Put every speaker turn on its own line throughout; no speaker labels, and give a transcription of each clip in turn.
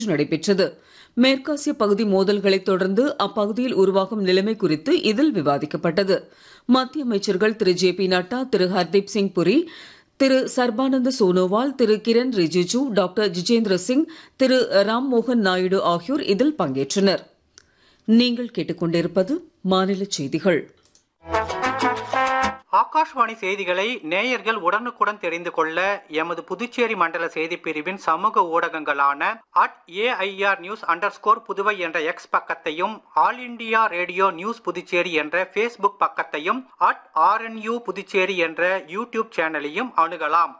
நடைபெற்றது மேற்காசிய பகுதி மோதல்களைத் தொடர்ந்து அப்பகுதியில் உருவாகும் நிலைமை குறித்து இதில் விவாதிக்கப்பட்டது மத்திய அமைச்சர்கள் Thiru J P Nadda Thiru Hardeep Singh Puri Thiru Sarbananda Sonowal Thiru Kiren Rijiju doctor Jitendra Singh Thiru Ram மோகன் நாயுடு ஆகியோர் இதில் பங்கேற்றனர் நீங்கள் கேட்டுக்கொண்டிருப்பது மாநில செய்திகள்
ஆகாஷ்வாணி செய்திகளை நேயர்கள் உடனுக்குடன் தெரிந்து கொள்ள எமது புதுச்சேரி மண்டல செய்திப் பிரிவின் சமூக ஊடகங்களான at AIR news under Puduvai என்ற எக்ஸ் பக்கத்தையும் All India Radio news Puducherry என்ற ஃபேஸ்புக் பக்கத்தையும் அட் ஆர்என்யூ புதுச்சேரி என்ற யூடியூப் சேனலையும் அணுகலாம்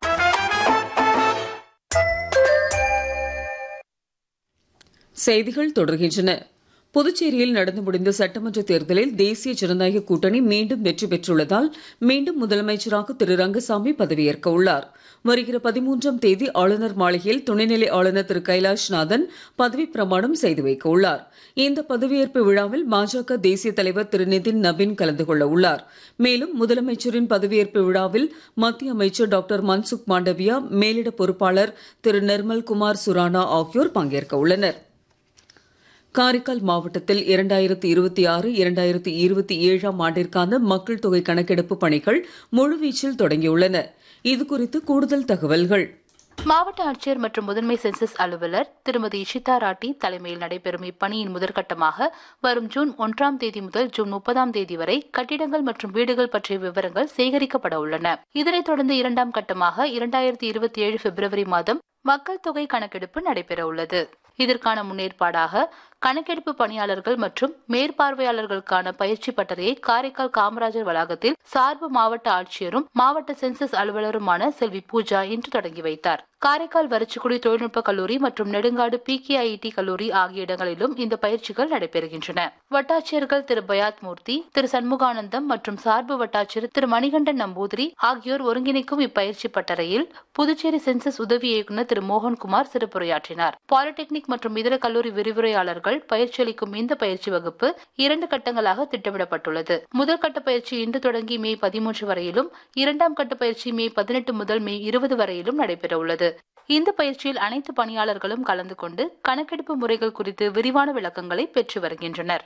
செய்திகள் தொடர்கின்றன புதுச்சேரியில் நடந்து முடிந்த சட்டமன்ற தேர்தலில் தேசிய ஜனநாயக கூட்டணி மீண்டும் வெற்றி பெற்றுள்ளதால் மீண்டும் முதலமைச்சராக திரு ரங்கசாமி பதவியேற்க உள்ளார் வருகிற பதிமூன்றாம் தேதி ஆளுநர் மாளிகையில் துணைநிலை ஆளுநர் திரு கைலாஷ்நாதன் பதவி பிரமாணம் செய்து வைக்க உள்ளார் இந்த பதவியேற்பு விழாவில் பாஜக தேசிய தலைவர் திரு நிதின் நபின் கலந்து கொள்ள உள்ளார் மேலும் முதலமைச்சரின் பதவியேற்பு விழாவில் மத்திய அமைச்சர் டாக்டர் மன்சுக் மாண்டவியா மேலிட பொறுப்பாளர் திரு நிர்மல் குமார் சுரானா ஆகியோர் பங்கேற்க உள்ளனர் காரைக்கால் மாவட்டத்தில் இரண்டாயிரத்தி இருபத்தி ஆறு இரண்டாயிரத்தி இருபத்தி ஏழாம் ஆண்டிற்கான மக்கள் தொகை கணக்கெடுப்பு பணிகள் முழுவீச்சில் தொடங்கியுள்ளன இதுகுறித்து கூடுதல் தகவல்கள்
மாவட்ட ஆட்சியர் மற்றும் முதன்மை சென்சஸ் அலுவலர் திருமதி இஷிதா ராட்டி தலைமையில் நடைபெறும் இப்பணியின் முதற்கட்டமாக வரும் ஜூன் ஒன்றாம் தேதி முதல் ஜூன் முப்பதாம் தேதி வரை கட்டிடங்கள் மற்றும் வீடுகள் பற்றிய விவரங்கள் சேகரிக்கப்பட உள்ளன இதனைத் தொடர்ந்து இரண்டாம் கட்டமாக இரண்டாயிரத்தி இருபத்தி ஏழு பிப்ரவரி மாதம் மக்கள் தொகை கணக்கெடுப்பு நடைபெற உள்ளது இதற்கான முன்னேற்பாடாக கணக்கெடுப்பு பணியாளர்கள் மற்றும் மேற்பார்வையாளர்களுக்கான பயிற்சி பட்டறையை காரைக்கால் காமராஜர் வளாகத்தில் சார்பு மாவட்ட ஆட்சியரும் மாவட்ட சென்சஸ் அலுவலருமான செல்வி பூஜா இன்று தொடங்கி வைத்தார் காரைக்கால் வறட்சிக்குடி தொழில்நுட்ப கல்லூரி மற்றும் நெடுங்காடு பிகேஐடி கல்லூரி ஆகிய இடங்களிலும் இந்த பயிற்சிகள் நடைபெறுகின்றன வட்டாட்சியர்கள் திரு பயாத் மூர்த்தி திரு சண்முகானந்தம் மற்றும் சார்பு வட்டாட்சியர் திரு மணிகண்டன் நம்பூதிரி ஆகியோர் ஒருங்கிணைக்கும் இப்பயிற்சி பட்டறையில் புதுச்சேரி சென்சஸ் உதவி இயக்குநர் திரு மோகன்குமார் சிறப்புரையாற்றினார் பாலிடெக்னிக் மற்றும் இதர கல்லூரி விரிவுரையாளர்கள் பயிற்சி அளிக்கும் இந்த பயிற்சி வகுப்பு இரண்டு கட்டங்களாக திட்டமிடப்பட்டுள்ளது முதல் கட்ட பயிற்சி இன்று தொடங்கி மே பதிமூன்று வரையிலும் இரண்டாம் கட்ட பயிற்சி மே பதினெட்டு முதல் மே இருபது வரையிலும் நடைபெற உள்ளது இந்த பயிற்சியில் அனைத்து பணியாளர்களும் கலந்து கொண்டு கணக்கெடுப்பு முறைகள் குறித்து விரிவான விளக்கங்களை பெற்று வருகின்றனர்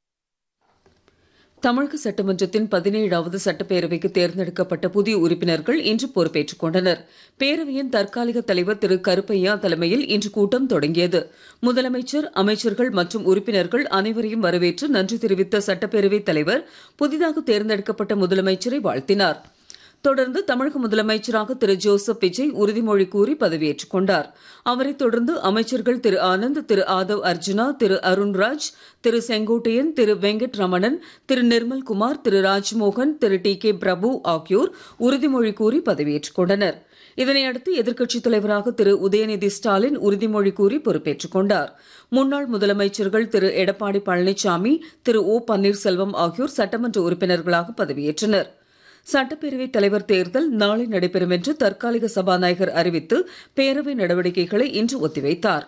தமிழக சட்டமன்றத்தின் பதினேழாவது சட்டப்பேரவைக்கு தேர்ந்தெடுக்கப்பட்ட புதிய உறுப்பினர்கள் இன்று பொறுப்பேற்றுக் கொண்டனர் பேரவையின் தற்காலிக தலைவர் திரு கருப்பையா தலைமையில் இன்று கூட்டம் தொடங்கியது முதலமைச்சர் அமைச்சர்கள் மற்றும் உறுப்பினர்கள் அனைவரையும் வரவேற்று நன்றி தெரிவித்த சட்டப்பேரவைத் தலைவர் புதிதாக தேர்ந்தெடுக்கப்பட்ட முதலமைச்சரை வாழ்த்தினார் தொடர்ந்து தமிழக முதலமைச்சராக திரு ஜோசப் விஜய் உறுதிமொழி கூறி பதவியேற்றுக் கொண்டார் அவரைத் தொடர்ந்து அமைச்சர்கள் திரு ஆனந்த் திரு ஆதவ் அர்ஜுனா திரு அருண்ராஜ் திரு செங்கோட்டையன் திரு வெங்கட் ரமணன் திரு நிர்மல்குமார் திரு ராஜ்மோகன் திரு டி கே பிரபு ஆகியோர் உறுதிமொழி கூறி பதவியேற்றுக் கொண்டனர் இதனையடுத்து எதிர்க்கட்சித் தலைவராக திரு உதயநிதி ஸ்டாலின் உறுதிமொழி கூறி பொறுப்பேற்றுக் கொண்டார் முன்னாள் முதலமைச்சர்கள் திரு எடப்பாடி பழனிசாமி திரு ஓ பன்னீர்செல்வம் ஆகியோர் சட்டமன்ற உறுப்பினர்களாக பதவியேற்றனர் சட்டப்பேரவைத் தலைவர் தேர்தல் நாளை நடைபெறும் என்று தற்காலிக சபாநாயகர் அறிவித்து பேரவை நடவடிக்கைகளை இன்று ஒத்திவைத்தார்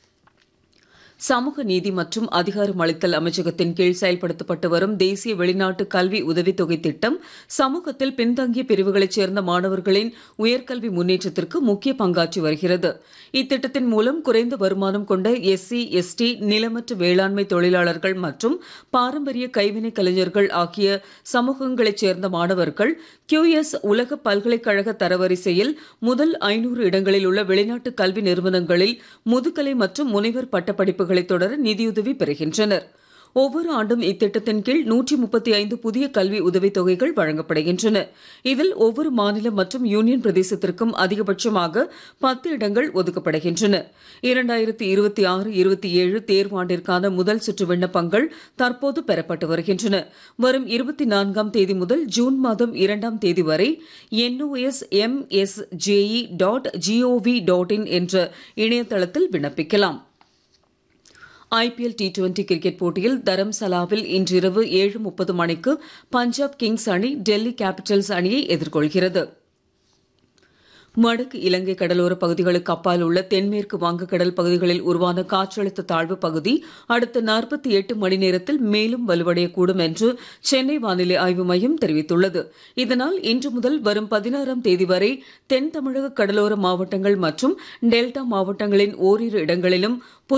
சமூக நீதி மற்றும் அதிகாரமளித்தல் அமைச்சகத்தின் கீழ் செயல்படுத்தப்பட்டு வரும் தேசிய வெளிநாட்டு கல்வி உதவித்தொகை திட்டம் சமூகத்தில் பின்தங்கிய பிரிவுகளைச் சேர்ந்த மாணவர்களின் உயர்கல்வி முன்னேற்றத்திற்கு முக்கிய பங்காற்றி வருகிறது இத்திட்டத்தின் மூலம் குறைந்த வருமானம் கொண்ட எஸ்சி எஸ்டி நிலமற்ற வேளாண்மை தொழிலாளர்கள் மற்றும் பாரம்பரிய கைவினை கலைஞர்கள் ஆகிய சமூகங்களைச் சேர்ந்த மாணவர்கள் கியூஎஸ் உலக பல்கலைக்கழக தரவரிசையில் முதல் ஐநூறு இடங்களில் உள்ள வெளிநாட்டு கல்வி நிறுவனங்களில் முதுகலை மற்றும் முனைவர் பட்டப்படிப்புகளை தொடர நிதியுதவி பெறுகின்றனர் ஒவ்வொரு ஆண்டும் இத்திட்டத்தின் கீழ் நூற்றி முப்பத்தி ஐந்து புதிய கல்வி உதவித் தொகைகள் வழங்கப்படுகின்றன இதில் ஒவ்வொரு மாநிலம் மற்றும் யூனியன் பிரதேசத்திற்கும் அதிகபட்சமாக பத்து இடங்கள் ஒதுக்கப்படுகின்றன இரண்டாயிரத்தி இருபத்தி ஆறு இருபத்தி ஏழு தேர்வாண்டிற்கான முதல் சுற்று விண்ணப்பங்கள் தற்போது பெறப்பட்டு வருகின்றன வரும் இருபத்தி நான்காம் தேதி முதல் ஜூன் மாதம் இரண்டாம் தேதி வரை NOS MSJE dot GOV dot in என்ற இணையதளத்தில் விண்ணப்பிக்கலாம் ஐபிஎல் டி டுவெண்டி கிரிக்கெட் போட்டியில் தரம்சலாவில் இன்றிரவு ஏழு முப்பது மணிக்கு பஞ்சாப் கிங்ஸ் அணி டெல்லி கேபிட்டல்ஸ் அணியை எதிர்கொள்கிறது வடக்கு இலங்கை கடலோர பகுதிகளுக்கு அப்பால் உள்ள தென்மேற்கு வங்கக்கடல் பகுதிகளில் உருவான காற்றழுத்த தாழ்வு பகுதி அடுத்த நாற்பத்தி எட்டு மணி நேரத்தில் மேலும் வலுவடையக்கூடும் என்று சென்னை வானிலை ஆய்வு மையம் தெரிவித்துள்ளது இதனால் இன்று முதல் வரும் பதினாறாம் தேதி வரை தென் தமிழக கடலோர மாவட்டங்கள் மற்றும் டெல்டா மாவட்டங்களின் ஓரிரு இடங்களிலும்